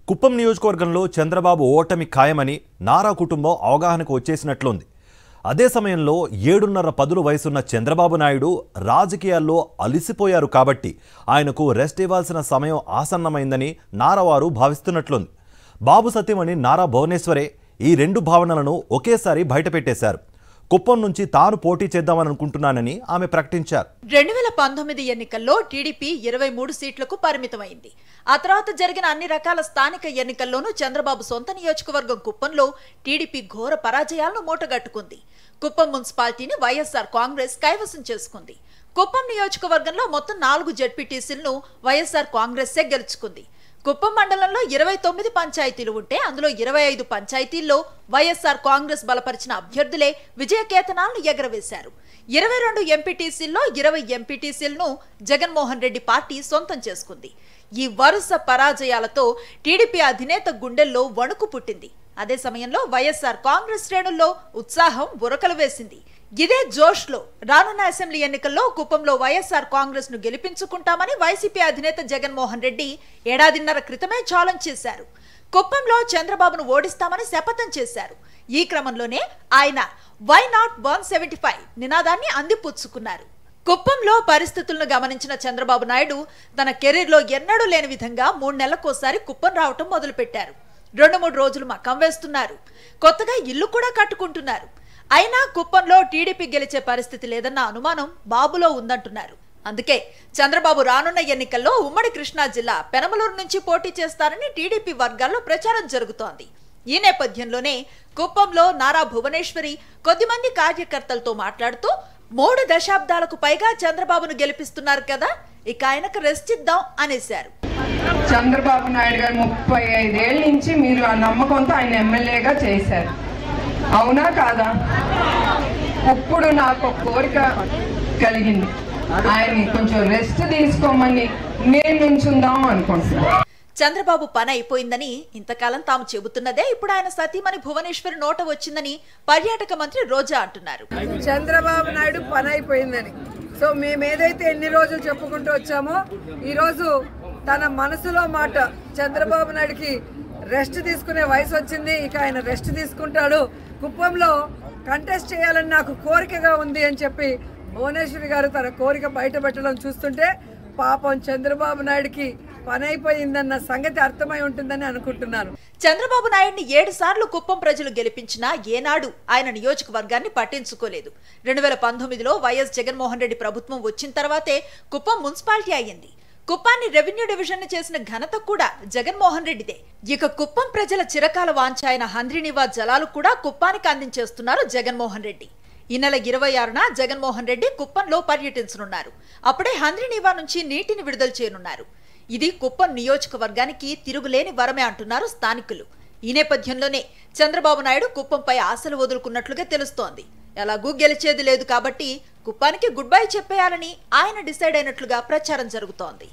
కుప్పం నియోజకవర్గంలో చంద్రబాబు ఓటమి ఖాయమని నారా కుటుంబం అవగాహనకు వచ్చేసినట్లుంది అదే సమయంలో ఏడున్నర పదుల వయసున్న చంద్రబాబు నాయుడు రాజకీయాల్లో అలిసిపోయారు కాబట్టి ఆయనకు రెస్ట్ ఇవ్వాల్సిన సమయం ఆసన్నమైందని నారావారు భావిస్తున్నట్లుంది బాబు సత్యమణి నారా భువనేశ్వరే ఈ రెండు భావనలను ఒకేసారి బయటపెట్టేశారు కుప్పం నుంచి తాను పోటీ చేద్దామని అనుకుంటున్నానని ఆమె ప్రకటించారు రెండు వేల పంతొమ్మిది ఎన్నికల్లో టీడీపీ ఇరవై మూడు సీట్లకు పరిమితమైంది ఆ తర్వాత జరిగిన అన్ని రకాల స్థానిక ఎన్నికల్లోనూ చంద్రబాబు సొంత నియోజకవర్గం కుప్పంలో టీడీపీ ఘోర పరాజయాలను మూటగట్టుకుంది కుప్పం మున్సిపాలిటీని వైఎస్ఆర్ కాంగ్రెస్ కైవసం చేసుకుంది కుప్పం నియోజకవర్గంలో మొత్తం నాలుగు జడ్పీటీసీలను వైఎస్ఆర్ కాంగ్రెస్సే గెలుచుకుంది కుప్పం మండలంలో ఇరవై తొమ్మిది పంచాయతీలు ఉంటే అందులో ఇరవై ఐదు పంచాయతీల్లో వైఎస్ఆర్ కాంగ్రెస్ బలపరిచిన అభ్యర్థులే విజయకేతనాలను ఎగరవేశారు ఇరవై రెండు ఎంపీటీసీల్లో ఇరవై ఎంపీటీసీలను జగన్మోహన్ రెడ్డి పార్టీ సొంతం చేసుకుంది ఈ వరుస పరాజయాలతో టీడీపీ అధినేత గుండెల్లో వణుకు పుట్టింది అదే సమయంలో వైఎస్ఆర్ కాంగ్రెస్ శ్రేణుల్లో ఉత్సాహం బురకలు వేసింది ఇదే జోష్లో రానున్న అసెంబ్లీ ఎన్నికల్లో కుప్పంలో వైఎస్ఆర్ కాంగ్రెస్ ను గెలిపించుకుంటామని వైసీపీ అధినేత జగన్మోహన్ రెడ్డి ఏడాదిన్నర క్రితమే ఛాలెంజ్ చేశారు కుప్పంలో చంద్రబాబును ఓడిస్తామని శపథం చేశారు ఈ క్రమంలోనే ఆయన why not one seventy five నినాదాన్ని అందిపుచ్చుకున్నారు కుప్పంలో పరిస్థితులను గమనించిన చంద్రబాబు నాయుడు తన కెరీర్లో ఎన్నడూ లేని విధంగా మూడు నెలలకోసారి కుప్పం రావటం మొదలుపెట్టారు రెండు మూడు రోజులు మకం వేస్తున్నారు కొత్తగా ఇల్లు కూడా కట్టుకుంటున్నారు అయినా కుప్పంలో టీడీపీ గెలిచే పరిస్థితి లేదన్న అనుమానం బాబులో ఉందంటున్నారు అందుకే చంద్రబాబు రానున్న ఎన్నికల్లో ఉమ్మడి కృష్ణా జిల్లా పెనమలూరు నుంచి పోటీ చేస్తారని టీడీపీ వర్గాల్లో ప్రచారం జరుగుతోంది ఈ నేపథ్యంలోనే కుప్పంలో నారా భువనేశ్వరి కొద్దిమంది కార్యకర్తలతో మాట్లాడుతూ మూడు దశాబ్దాలకు పైగా చంద్రబాబును గెలిపిస్తున్నారు కదా ఇక ఆయనకు రెస్ట్ ఇద్దాం అనేశారు చంద్రబాబు నాయుడు గారు ముప్పై ఐదేళ్ళ నుంచి మీరు ఆ నమ్మకంతో ఆయన ఎమ్మెల్యేగా చేశారు అవునా కాదా ఇప్పుడు నాకు ఒక కోరిక కలిగింది ఆయన్ని కొంచెం రెస్ట్ తీసుకోమని నేను నుంచుందాం అనుకుంటున్నాను చంద్రబాబు పని అయిపోయిందని ఇంతకాలం తాము చెబుతున్నదే ఇప్పుడు ఆయన సతీమణి భువనేశ్వరి నోట వచ్చిందని పర్యాటక మంత్రి రోజా అంటున్నారు చంద్రబాబు నాయుడు పని అయిపోయిందని సో మేము ఏదైతే ఎన్ని రోజులు చెప్పుకుంటూ వచ్చామో ఈరోజు తన మనసులో మాట చంద్రబాబు నాయుడుకి రెస్ట్ తీసుకునే వయసు వచ్చింది ఇక ఆయన రెస్ట్ తీసుకుంటాడు కుప్పంలో కంటెస్ట్ చేయాలని నాకు కోరికగా ఉంది అని చెప్పి భువనేశ్వరి గారు తన కోరిక బయట పెట్టడం చూస్తుంటే పాపం చంద్రబాబు నాయుడుకి పని అయిపోయిందన్న సంగతి అర్థమై ఉంటుందని అనుకుంటున్నాను చంద్రబాబు నాయుడిని ఏడు సార్లు కుప్పం ప్రజలు గెలిపించినా ఏనాడు ఆయన నియోజకవర్గాన్ని పట్టించుకోలేదు రెండు వేల పంతొమ్మిదిలో వైఎస్ జగన్మోహన్ రెడ్డి ప్రభుత్వం వచ్చిన తర్వాతే కుప్పం మున్సిపాలిటీ అయ్యింది కుప్పాన్ని రెవెన్యూ డివిజన్ చేసిన ఘనత కూడా జగన్మోహన్ రెడ్డిదే ఇక కుప్పం ప్రజల చిరకాల వాంఛ అయిన హంద్రినివా జలాలు కూడా కుప్పానికి అందించేస్తున్నారు జగన్మోహన్ రెడ్డి ఈ నెల ఇరవై ఆరున జగన్మోహన్ రెడ్డి కుప్పంలో పర్యటించనున్నారు అప్పుడే హంద్రినీవా నుంచి నీటిని విడుదల చేయనున్నారు ఇది కుప్పం నియోజకవర్గానికి తిరుగులేని వరమే అంటున్నారు స్థానికులు ఈ నేపథ్యంలోనే చంద్రబాబు నాయుడు కుప్పంపై ఆశలు వదులుకున్నట్లుగా తెలుస్తోంది ఎలాగూ గెలిచేది లేదు కాబట్టి కుప్పానికి గుడ్ బై చెప్పేయాలని ఆయన డిసైడ్ అయినట్లుగా ప్రచారం జరుగుతోంది